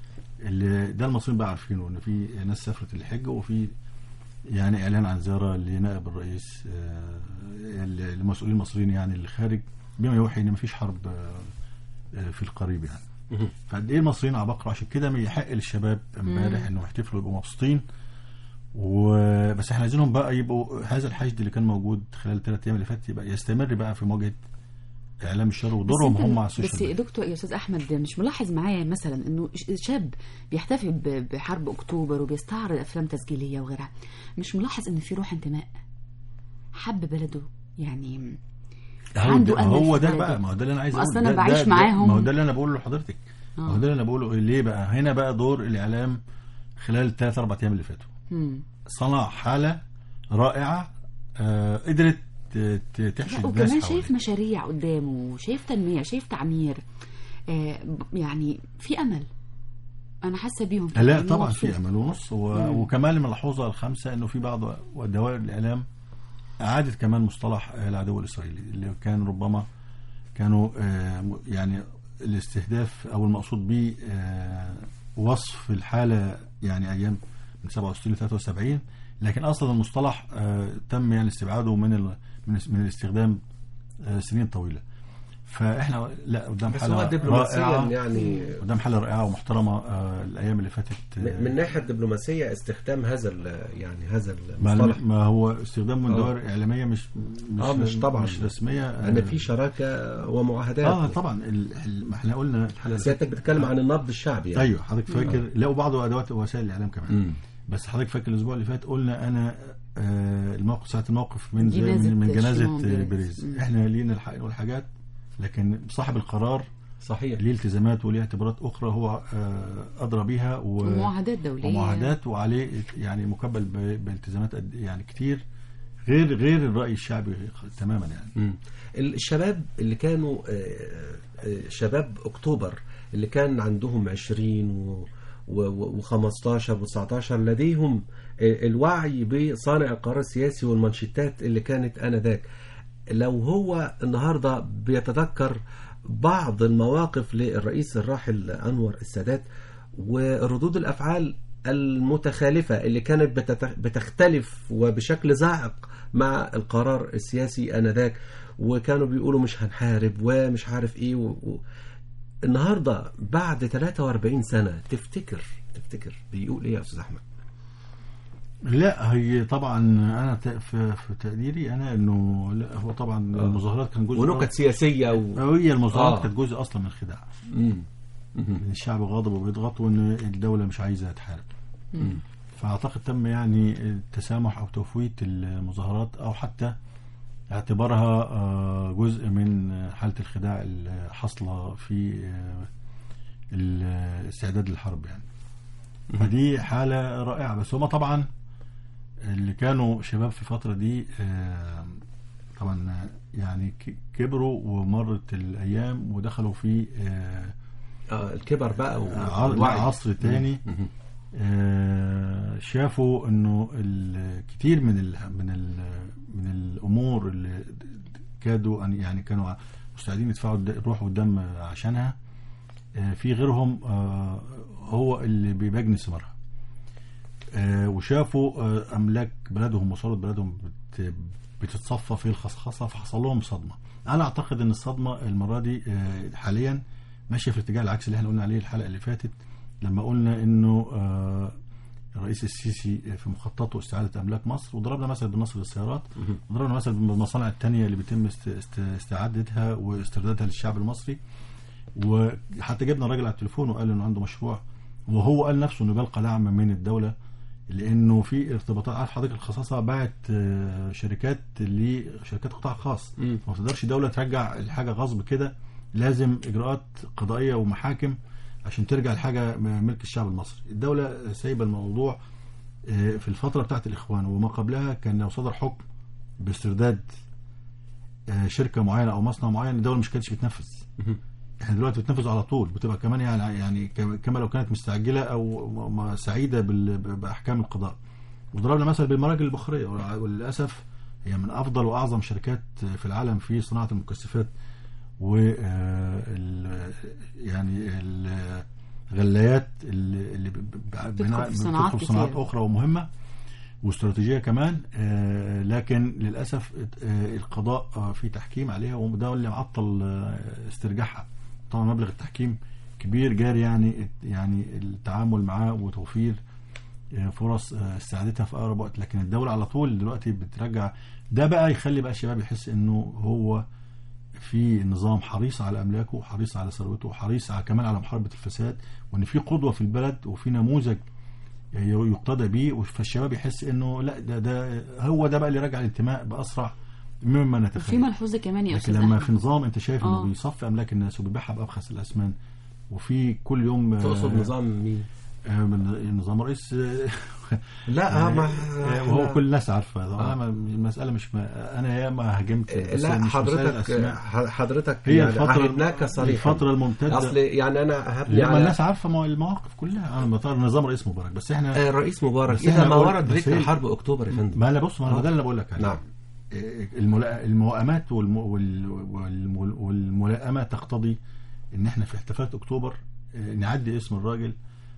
اللي ده المصريين بقى عارفينه ان في ناس سافرت الحج وفي يعني اعلان عن زياره لنائب الرئيس آه، المسؤولين المصريين يعني اللي خارج بما يوحي ان مفيش حرب آه، آه، في القريب يعني فقد ايه المصريين عباقرة عشان كده ما يحق للشباب امبارح انهم يحتفلوا يبقوا مبسوطين وبس احنا عايزينهم بقى يبقوا هذا الحشد اللي كان موجود خلال الثلاث ايام اللي فاتت يبقى يستمر بقى في مواجهه اعلام الشر ودورهم بس أنت- هم على بس السوشيال يا ميديا دكتور يا استاذ احمد مش ملاحظ معايا مثلا انه ش- شاب بيحتفل ب- بحرب اكتوبر وبيستعرض افلام تسجيليه وغيرها مش ملاحظ ان في روح انتماء حب بلده يعني هو عنده ده أمل هو في ده بلده. بقى ما هو ده اللي انا عايز أصل اقوله أنا ده- بعيش ده- ده- معاهم. ما هو ده اللي انا بقوله لحضرتك آه. ما هو ده اللي انا بقوله ليه بقى هنا بقى دور الاعلام خلال الثلاث اربع ايام اللي فاتوا مم. صنع حاله رائعه آه قدرت ت- ت- تحشد لا الناس وكمان حواليه. شايف مشاريع قدامه شايف تنمية شايف تعمير آه ب- يعني في أمل أنا حاسة بيهم لا يعني طبعا مبسوط. في امل ونص و... مم. وكمان الملحوظه الخامسه انه في بعض دوائر الاعلام اعادت كمان مصطلح العدو الاسرائيلي اللي كان ربما كانوا آه، م- يعني الاستهداف او المقصود به آه، وصف الحاله يعني ايام من 67 ل 73 لكن اصلا المصطلح آه، تم يعني استبعاده من ال... من من الاستخدام آه، سنين طويله فاحنا لا قدام بس حاله هو دبلوماسيا رائعه يعني قدام حاله رائعه ومحترمه آه، الايام اللي فاتت آه، من من ناحيه الدبلوماسيه استخدام هذا ال- يعني هذا ما, المصطلح ما هو استخدام من آه. دوائر اعلاميه مش مش, اه مش طبعا مش رسميه ان في شراكه ومعاهدات اه طبعا ال- ال- ما احنا قلنا الحلقه اللي سيادتك فاتت- بتتكلم عن النبض الشعبي يعني ايوه حضرتك فاكر لا وبعض ادوات وسائل الاعلام كمان مم. بس حضرتك فاكر الاسبوع اللي فات قلنا انا آه الموقف ساعه الموقف من زي جنازة من, من جنازه شيمون بيريز. بيريز مم. احنا لينا الحق نقول حاجات لكن صاحب القرار صحيح ليه التزامات وليه اعتبارات اخرى هو آه ادرى بيها و... ومعاهدات دولية ومعاهدات وعليه يعني مكبل ب- بالتزامات قد- يعني كتير غير غير الراي الشعبي تماما يعني مم. الشباب اللي كانوا آه، آه، شباب اكتوبر اللي كان عندهم 20 و و15 و19 لديهم آه، الوعي بصانع القرار السياسي والمانشيتات اللي كانت انذاك لو هو النهارده بيتذكر بعض المواقف للرئيس الراحل انور السادات وردود الافعال المتخالفه اللي كانت بتت- بتختلف وبشكل زاعق مع القرار السياسي انذاك وكانوا بيقولوا مش هنحارب ومش عارف ايه و... و... النهارده بعد 43 سنه تفتكر تفتكر بيقول ايه يا استاذ احمد؟ لا هي طبعا انا ت- في, في تقديري انا انه لا هو طبعا المظاهرات كان جزء ونكت سياسيه و... هي المظاهرات آه. كانت جزء اصلا من الخداع مم. ان الشعب غاضب وبيضغط وان الدوله مش عايزه تحارب مم. فاعتقد تم يعني التسامح او تفويت المظاهرات او حتى اعتبارها آه، جزء من حاله الخداع اللي حاصله في آه، الاستعداد للحرب يعني فدي حاله رائعه بس هما طبعا اللي كانوا شباب في الفتره دي آه، طبعا يعني ك- كبروا ومرت الايام ودخلوا في آه، اه الكبر بقى ع- والوعي. عصر تاني مم. آه، شافوا انه الكثير من ال من ال من الامور اللي كادوا ان يعني كانوا مستعدين يدفعوا الد- الروح والدم عشانها آه، في غيرهم آه، هو اللي بيبجني ثمارها آه، وشافوا آه، املاك بلدهم وثروه بلدهم بت- بتتصفى في الخصخصه فحصل لهم صدمه انا اعتقد ان الصدمه المره دي آه، حاليا ماشيه في الاتجاه العكسي اللي احنا قلنا عليه الحلقه اللي فاتت لما قلنا انه آه، الرئيس السيسي في مخططه استعاده املاك مصر وضربنا مثل بالنصر للسيارات وضربنا مثل بالمصانع الثانيه اللي بيتم است- است- استعادتها واستردادها للشعب المصري وحتى جبنا الراجل على التليفون وقال انه عنده مشروع وهو قال نفسه انه بيلقى دعم من الدوله لانه في ارتباطات عارف حضرتك الخصاصه باعت آه، شركات لشركات قطاع خاص مم. ما تقدرش دوله ترجع الحاجه غصب كده لازم اجراءات قضائيه ومحاكم عشان ترجع الحاجه م- ملك الشعب المصري الدوله سايبه الموضوع آه، في الفتره بتاعت الاخوان وما قبلها كان لو صدر حكم باسترداد آه، شركه معينه او مصنع معين الدوله مش كانتش بتنفذ احنا دلوقتي بتنفذ على طول بتبقى كمان يعني يعني كم- كما لو كانت مستعجله او م- م- سعيده بال- ب- باحكام القضاء وضربنا مثل بالمراجل البخاريه وللاسف هي من افضل واعظم شركات في العالم في صناعه المكثفات و آه، ال- يعني الغلايات اللي اللي ب- ب- بتدخل بناء- في صناعات بتدخل في صناعات كتير. اخرى ومهمه واستراتيجيه كمان آه، لكن للاسف آه، القضاء آه، في تحكيم عليها وده اللي معطل آه، استرجاعها طبعا مبلغ التحكيم كبير جاري يعني يعني التعامل معاه وتوفير آه، فرص آه، استعادتها في اقرب وقت لكن الدوله على طول دلوقتي بترجع ده بقى يخلي بقى الشباب يحس انه هو في نظام حريص على املاكه وحريص على ثروته وحريص على كمان على محاربه الفساد وان في قدوه في البلد وفي نموذج يقتدى بيه فالشباب يحس انه لا ده ده هو ده بقى اللي راجع الانتماء باسرع مما وفي نتخيل ملحوظه كمان يا لكن استاذ لما أحمد. في نظام انت شايف انه آه. بيصفي املاك الناس وبيبيعها بابخس الاسمان وفي كل يوم تقصد آه، نظام مين؟ آه، من نظام رئيس آه، لا ما آه، وهو كل الناس عارفه طبعاً أنا المساله مش ما انا ياما هاجمت بس لا مش مسألة حضرتك أسماء. حضرتك هي يعني الفترة عهدناك صريحا الفترة الممتدة اصل يعني انا هبني لما على الناس عارفه مو- المواقف كلها انا بطار نظام رئيس مبارك بس احنا آه، رئيس مبارك بس اذا إحنا ما بقول- ورد بس ذكر هي- حرب اكتوبر يا فندم ما انا بص ما انا آه. ده اللي بقول لك عليه. نعم إيه، الملا- الموائمات والم- وال- والم- والملائمه تقتضي ان احنا في احتفالات اكتوبر إيه، نعدي اسم الراجل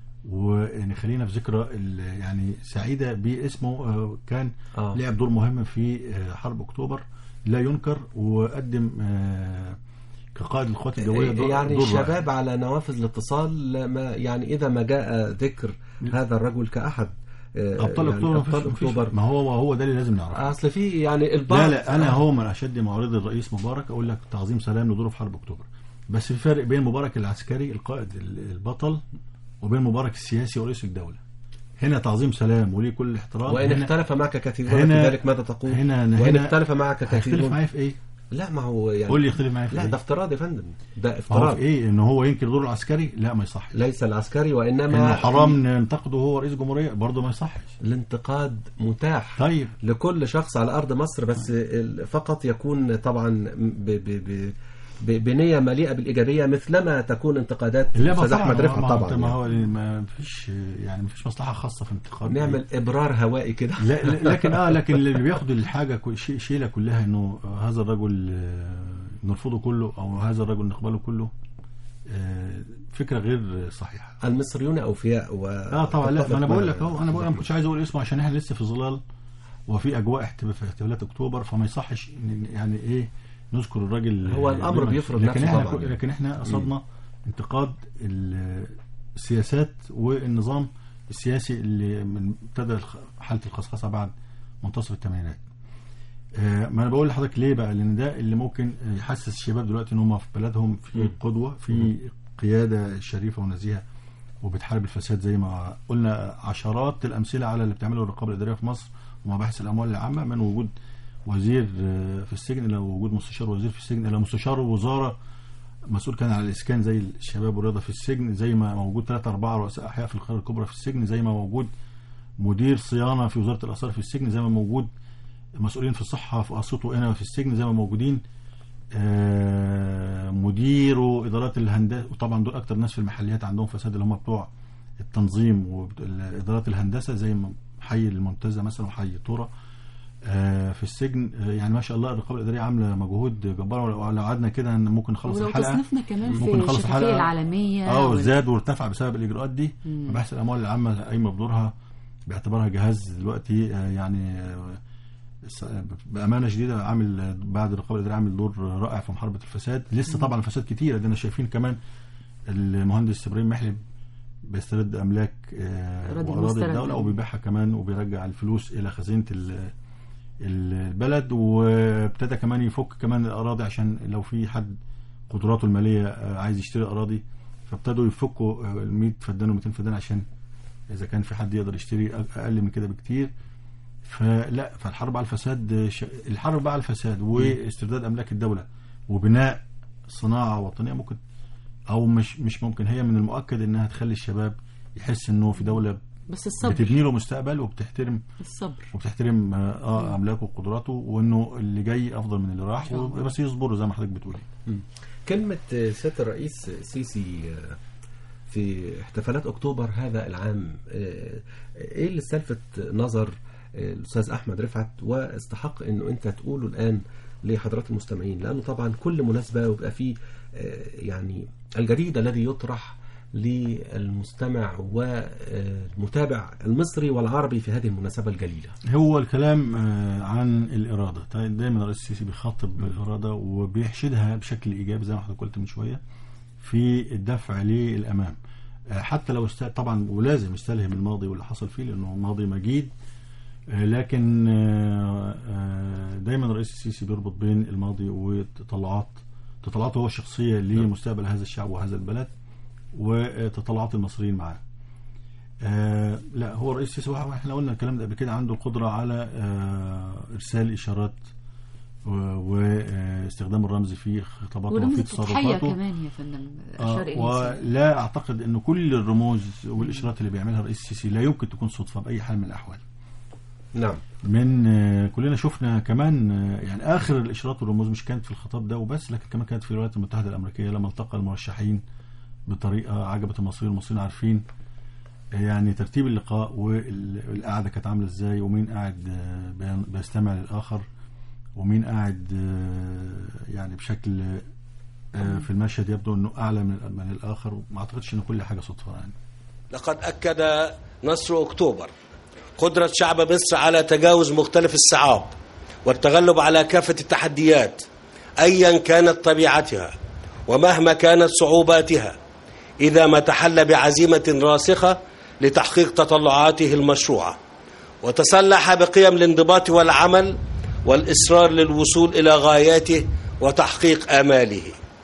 ونخلينا في ذكرى ال- يعني سعيده باسمه آه، كان آه. لعب دور مهم في آه، حرب اكتوبر لا ينكر وقدم آه، كقائد القوات الجويه دور يعني دور رائع. الشباب على نوافذ الاتصال ما يعني اذا ما جاء ذكر هذا الرجل كاحد آه، ابطال يعني اكتوبر ابطال مفيش- مفيش- اكتوبر ما هو هو ده اللي لازم نعرفه اصل في يعني البعض لا لا انا هو من اشد معارض الرئيس مبارك اقول لك تعظيم سلام لدوره في حرب اكتوبر بس في فرق بين مبارك العسكري القائد ال- البطل وبين مبارك السياسي ورئيس الدوله هنا تعظيم سلام وليه كل الاحترام وان هنا اختلف معك كثيرون هنا- في ذلك ماذا تقول هنا وان هنا اختلف معك هيختلف كثيرون معايا في ايه؟ لا ما هو يعني قول لي يختلف معايا في لا ايه؟ ده افتراض يا فندم ده ما هو افتراض في ايه؟ ان هو ينكر دوره العسكري؟ لا ما يصحش ليس العسكري وانما انه حرام ننتقده هو رئيس جمهوريه برضه ما يصحش الانتقاد متاح طيب لكل شخص على ارض مصر بس ال- فقط يكون طبعا ب ب ب ب- بنيه مليئه بالايجابيه مثلما تكون انتقادات لا ما استاذ طبعا احمد ما- رفعت ما- طبعا ما يعني. هو ما فيش يعني ما فيش مصلحه خاصه في انتقاد نعمل ابرار هوائي كده لا لا- لكن اه لكن اللي بياخد الحاجه كل شيء شيله كلها انه هذا الرجل آه، نرفضه كله او هذا الرجل نقبله كله آه، فكره غير صحيحه المصريون اوفياء و اه طبعا لا ما انا بقول لك اهو انا بقول انا ما كنتش عايز اقول اسمه عشان احنا لسه في ظلال وفي اجواء احتفال في احتفالات اكتوبر فما يصحش إن- يعني ايه نذكر الراجل هو آه، الأمر بما- بيفرض لكن نفسه احنا طبعاً. كل- لكن احنا قصدنا انتقاد ال- السياسات والنظام السياسي اللي من ابتدى الخ- حاله الخصخصه بعد منتصف الثمانينات آه، ما انا بقول لحضرتك ليه بقى لان ده اللي ممكن يحسس الشباب دلوقتي ان هم في بلدهم في قدوه في قياده شريفه ونزيهه وبتحارب الفساد زي ما قلنا عشرات الامثله على اللي بتعمله الرقابه الاداريه في مصر ومباحث الاموال العامه من وجود وزير آه، في السجن الى وجود مستشار وزير في السجن الى مستشار وزاره مسؤول كان على الاسكان زي الشباب والرياضه في السجن زي ما موجود ثلاثة أربعة رؤساء احياء في القاهره الكبرى في السجن زي ما موجود مدير صيانه في وزاره الاثار في السجن زي ما موجود مسؤولين في الصحه في اسيوط وقنا في السجن زي ما موجودين آه، مدير وادارات الهندسه وطبعا دول اكتر ناس في المحليات عندهم فساد اللي هم بتوع التنظيم وادارات الهندسه زي ما حي المنتزه مثلا وحي طوره آه، في السجن آه، يعني ما شاء الله الرقابه الاداريه عامله مجهود جبار ولو لو قعدنا كده إن ممكن نخلص ولو الحلقه تصنيفنا كمان في ممكن نخلص الشفافية الحلقة. العالمية اه وال- وزاد وارتفع بسبب الاجراءات دي مم. مباحث الاموال العامه قايمه بدورها باعتبارها جهاز دلوقتي آه، يعني آه، س- بامانه شديده عامل آه، بعد الرقابه الاداريه عامل دور رائع في محاربه الفساد لسه طبعا الفساد كتير ادينا شايفين كمان المهندس ابراهيم محلب بيسترد املاك آه، أراضي واراضي مستردة. الدوله وبيبيعها كمان وبيرجع الفلوس الى خزينه ال- البلد وابتدى كمان يفك كمان الاراضي عشان لو في حد قدراته الماليه آه، عايز يشتري اراضي فابتدوا يفكوا آه، ال 100 فدان و 200 فدان عشان اذا كان في حد يقدر يشتري أق- اقل من كده بكتير فلا فالحرب على الفساد آه، ش... الحرب بقى على الفساد واسترداد املاك الدوله وبناء صناعه وطنيه ممكن او مش مش ممكن هي من المؤكد انها تخلي الشباب يحس انه في دوله بس الصبر بتبني له مستقبل وبتحترم الصبر وبتحترم آه، اه املاكه وقدراته وانه اللي جاي افضل من اللي راح بس يصبروا زي ما حضرتك بتقولي كلمة سيادة الرئيس سيسي في احتفالات أكتوبر هذا العام إيه اللي استلفت نظر الأستاذ أحمد رفعت واستحق إنه أنت تقوله الآن لحضرات المستمعين لأنه طبعا كل مناسبة ويبقى فيه يعني الجديد الذي يطرح للمستمع والمتابع المصري والعربي في هذه المناسبة الجليلة هو الكلام آه، عن الإرادة طيب دايما الرئيس السيسي بيخاطب بالإرادة وبيحشدها بشكل إيجابي زي ما حضرتك قلت من شوية في الدفع للأمام آه، حتى لو است... طبعا ولازم يستلهم الماضي واللي حصل فيه لأنه ماضي مجيد آه، لكن آه، آه، دايما الرئيس السيسي بيربط بين الماضي وتطلعات تطلعاته هو الشخصية لمستقبل هذا الشعب وهذا البلد وتطلعات المصريين معاه آه لا هو الرئيس السيسي واحد- احنا قلنا الكلام ده قبل كده عنده القدره على آه ارسال اشارات واستخدام الرمز في خطاباته ورمز وفي التضحية تصرفاته كمان يا فندم آه، أشار إليه ولا اعتقد ان كل الرموز والاشارات اللي بيعملها الرئيس السيسي لا يمكن تكون صدفه باي حال من الاحوال نعم من آه، كلنا شفنا كمان آه، يعني اخر الاشارات والرموز مش كانت في الخطاب ده وبس لكن كمان كانت في الولايات المتحده الامريكيه لما التقى المرشحين بطريقه عجبت المصريين المصريين عارفين آه، يعني ترتيب اللقاء والقعده كانت عامله ازاي ومين قاعد آه، بين- بيستمع للاخر ومين قاعد آه، يعني بشكل آه، في المشهد يبدو انه اعلى من من الاخر وما اعتقدش ان كل حاجه صدفه يعني لقد أكد نصر أكتوبر قدرة شعب مصر على تجاوز مختلف الصعاب والتغلب على كافة التحديات أيا كانت طبيعتها ومهما كانت صعوباتها إذا ما تحلى بعزيمة راسخة لتحقيق تطلعاته المشروعة وتسلح بقيم الانضباط والعمل والإصرار للوصول إلى غاياته وتحقيق آماله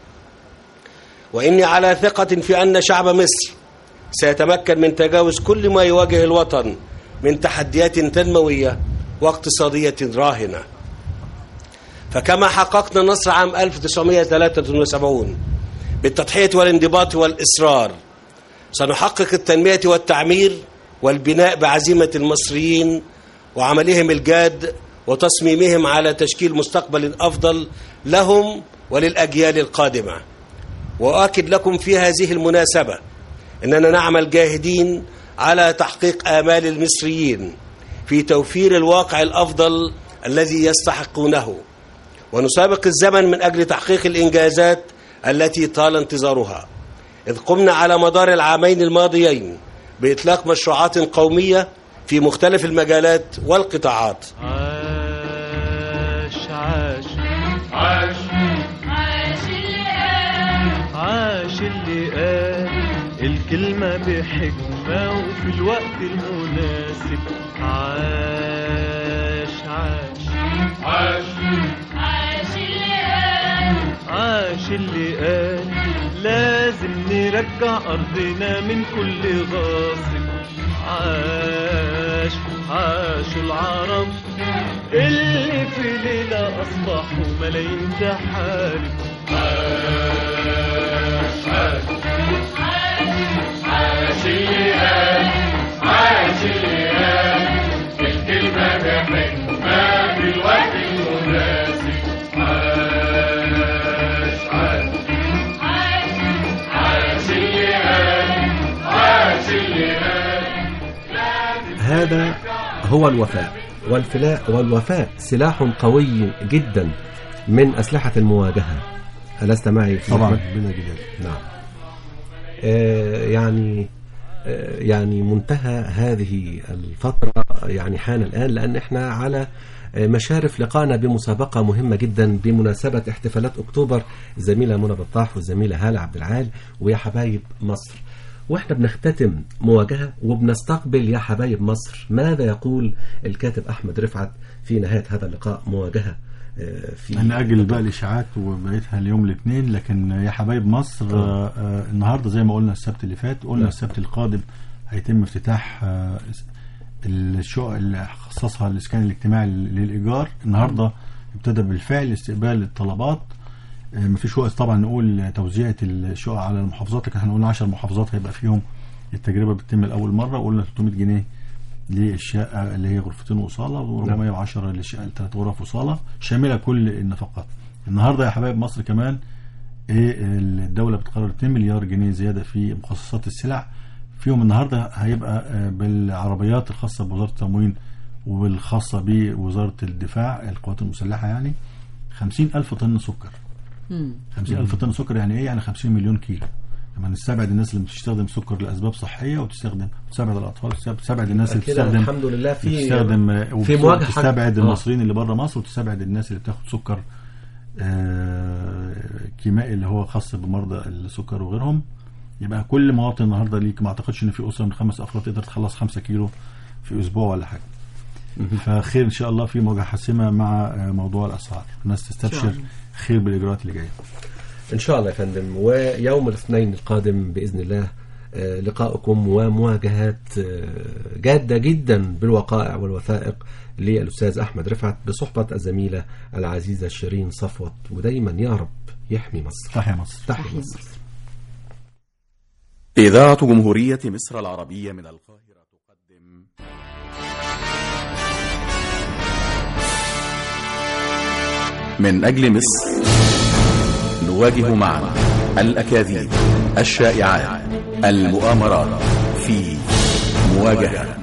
وإني على ثقة في أن شعب مصر سيتمكن من تجاوز كل ما يواجه الوطن من تحديات تنموية واقتصادية راهنة فكما حققنا نصر عام 1973 بالتضحية والانضباط والإصرار سنحقق التنمية والتعمير والبناء بعزيمة المصريين وعملهم الجاد وتصميمهم على تشكيل مستقبل أفضل لهم وللأجيال القادمة وأؤكد لكم في هذه المناسبة أننا نعمل جاهدين على تحقيق آمال المصريين في توفير الواقع الأفضل الذي يستحقونه ونسابق الزمن من أجل تحقيق الإنجازات التي طال انتظارها إذ قمنا على مدار العامين الماضيين بإطلاق مشروعات قومية في مختلف المجالات والقطاعات عاش عاش عاش عاش اللي قال عاش اللي قال الكلمة بحكمة وفي الوقت المناسب عاش عاش عاش عاش اللي قال عاش اللي قال لازم نرجع أرضنا من كل غاصب عاش عاش العرب اللي في ليلة أصبحوا ملايين تحارب عاش عاش عاش اللي قال عاش اللي قال الكلمة بحكمة في الوقت المناسب عاش عاش عاش اللي قال عاش اللي قال هذا هو الوفاء والفلاء والوفاء سلاح قوي جدا من أسلحة المواجهة ألست معي في طبعا أحمد؟ بلا جدال نعم آه، يعني آه، يعني منتهى هذه الفترة يعني حان الآن لأن احنا على آه، مشارف لقانا بمسابقة مهمة جدا بمناسبة احتفالات أكتوبر الزميلة منى بطاح والزميلة هالة عبد العال ويا حبايب مصر واحنا بنختتم مواجهة وبنستقبل يا حبايب مصر ماذا يقول الكاتب أحمد رفعت في نهاية هذا اللقاء مواجهة آه، في انا اجل بقى الاشاعات وبقيتها اليوم الاثنين لكن يا حبايب مصر آه. آه النهارده زي ما قلنا السبت اللي فات قلنا نعم. السبت القادم هيتم افتتاح آه الشقق اللي خصصها الاسكان الاجتماعي للايجار النهارده ابتدى بالفعل استقبال الطلبات آه مفيش وقت طبعا نقول توزيعة الشقق على المحافظات لكن احنا قلنا 10 محافظات هيبقى فيهم التجربه بتتم لاول مره وقلنا 300 جنيه للشقه اللي هي غرفتين وصاله و410 للشقه ثلاث غرف وصاله شامله كل النفقات. النهارده يا حبايب مصر كمان ايه الدوله بتقرر 2 مليار جنيه زياده في مخصصات السلع فيهم النهارده هيبقى آه، بالعربيات الخاصه بوزاره التموين والخاصه بوزاره الدفاع القوات المسلحه يعني 50 ألف طن سكر مم. 50 ألف طن سكر يعني ايه يعني 50 مليون كيلو لما نستبعد الناس اللي بتستخدم سكر لاسباب صحيه وتستخدم تستبعد الاطفال تستبعد الناس اللي كده بتستخدم الحمد لله في بتستخدم في مواجهة تستبعد آه. المصريين اللي بره مصر وتستبعد الناس اللي بتاخد سكر آه، كيميائي اللي هو خاص بمرضى السكر وغيرهم يبقى كل مواطن النهارده ليك ما اعتقدش ان في اسره من خمس افراد تقدر تخلص خمسة كيلو في اسبوع ولا حاجه فخير ان شاء الله في مواجهه حاسمه مع آه، موضوع الاسعار الناس تستبشر الله. خير بالاجراءات اللي جايه إن شاء الله يا فندم ويوم الاثنين القادم بإذن الله آه، لقائكم ومواجهات آه، جادة جدا بالوقائع والوثائق للأستاذ أحمد رفعت بصحبة الزميلة العزيزة شيرين صفوت ودايما يا رب يحمي مصر تحيا مصر تحيا مصر إذاعة جمهورية مصر العربية من القاهرة تقدم من أجل مصر نواجه معا الأكاذيب الشائعات المؤامرات في مواجهة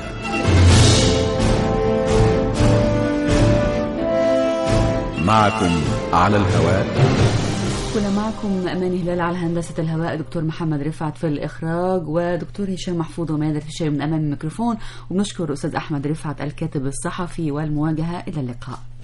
معكم على الهواء كنا معكم أماني هلال على هندسة الهواء دكتور محمد رفعت في الإخراج ودكتور هشام محفوظ ومادة هشام من أمام الميكروفون وبنشكر أستاذ أحمد رفعت الكاتب الصحفي والمواجهة إلى اللقاء